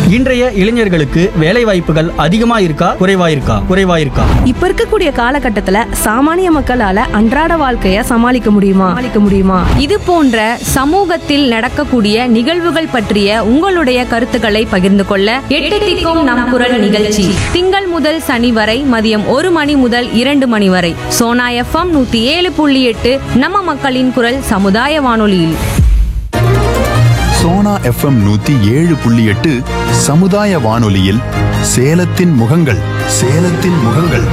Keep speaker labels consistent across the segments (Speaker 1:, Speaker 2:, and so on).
Speaker 1: இன்றைய இளைஞர்களுக்கு வேலை வாய்ப்புகள் அதிகமா இருக்கா குறைவா இருக்கா குறைவா இருக்கா
Speaker 2: இப்ப இருக்கக்கூடிய காலகட்டத்துல சாமானிய மக்களால அன்றாட வாழ்க்கைய சமாளிக்க முடியுமா சமாளிக்க முடியுமா
Speaker 3: இது போன்ற சமூகத்தில் நடக்கக்கூடிய நிகழ்வுகள் பற்றிய உங்களுடைய கருத்துக்களை பகிர்ந்து கொள்ள எட்டு திக்கும் நம் குரல் நிகழ்ச்சி திங்கள் முதல் சனி வரை மதியம் ஒரு மணி முதல் இரண்டு மணி வரை சோனா எஃப்எம் நூத்தி ஏழு புள்ளி எட்டு நம்ம மக்களின் குரல் சமுதாய வானொலியில்
Speaker 4: சோனா எஃப்எம் நூத்தி ஏழு புள்ளி எட்டு சமுதாய வானொலியில் சேலத்தின் முகங்கள் சேலத்தின் முகங்கள்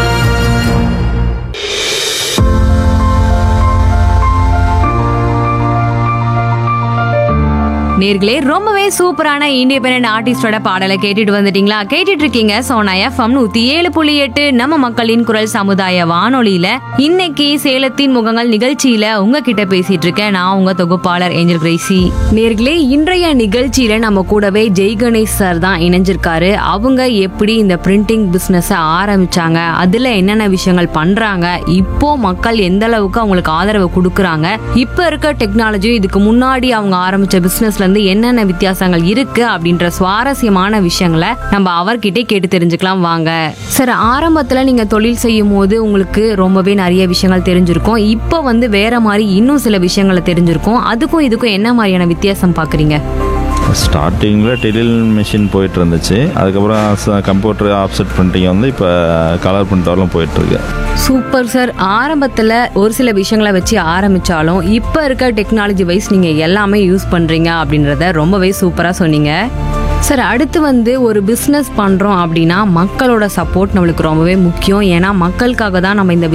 Speaker 3: நேர்களே ரொம்பவே சூப்பரான இண்டிபெண்டன்ட் ஆர்டிஸ்டோட பாடலை கேட்டுட்டு வந்துட்டீங்களா கேட்டுட்டு இருக்கீங்க சோனா எஃப்எம் நூத்தி ஏழு புள்ளி எட்டு நம்ம மக்களின் குரல் சமுதாய வானொலியில இன்னைக்கு சேலத்தின் முகங்கள் நிகழ்ச்சியில உங்ககிட்ட பேசிட்டு இருக்கேன் நான் உங்க தொகுப்பாளர் ஏஞ்சல் கிரேசி நேர்களே இன்றைய நிகழ்ச்சியில நம்ம கூடவே ஜெய் கணேஷ் சார் தான் இணைஞ்சிருக்காரு அவங்க எப்படி இந்த பிரிண்டிங் பிசினஸ் ஆரம்பிச்சாங்க அதுல என்னென்ன விஷயங்கள் பண்றாங்க இப்போ மக்கள் எந்த அளவுக்கு அவங்களுக்கு ஆதரவு கொடுக்கறாங்க இப்ப இருக்க டெக்னாலஜி இதுக்கு முன்னாடி அவங்க ஆரம்பிச்ச பிசினஸ்ல இருந்து என்னென்ன வித்தியாசங்கள் இருக்கு அப்படின்ற சுவாரஸ்யமான விஷயங்களை நம்ம அவர்கிட்ட கேட்டு தெரிஞ்சுக்கலாம் வாங்க சார் ஆரம்பத்துல நீங்க தொழில் செய்யும் போது உங்களுக்கு ரொம்பவே நிறைய விஷயங்கள் தெரிஞ்சிருக்கும் இப்போ வந்து வேற மாதிரி இன்னும் சில விஷயங்களை தெரிஞ்சிருக்கும் அதுக்கும் இதுக்கும் என்ன மாதிரியான வித்தியாசம் பாக்குறீங்க
Speaker 5: ஸ்டார்டிங்கில் டெலில் மிஷின் போயிட்டு இருந்துச்சு அதுக்கப்புறம் கம்ப்யூட்டர் ஆப்செட் பிரிண்டிங் வந்து இப்போ கலர் பிரிண்டர்லாம் போயிட்டுருக்கு
Speaker 3: சூப்பர் சார் ஆரம்பத்துல ஒரு சில விஷயங்களை வச்சு ஆரம்பிச்சாலும் இப்போ இருக்க டெக்னாலஜி வைஸ் நீங்க எல்லாமே யூஸ் பண்றீங்க அப்படின்றத ரொம்பவே சூப்பரா சொன்னீங்க சார் அடுத்து வந்து ஒரு பிஸ்னஸ் பண்றோம் அப்படின்னா மக்களோட சப்போர்ட் நம்மளுக்கு ரொம்பவே முக்கியம் ஏன்னா மக்களுக்காக தான் நம்ம இந்த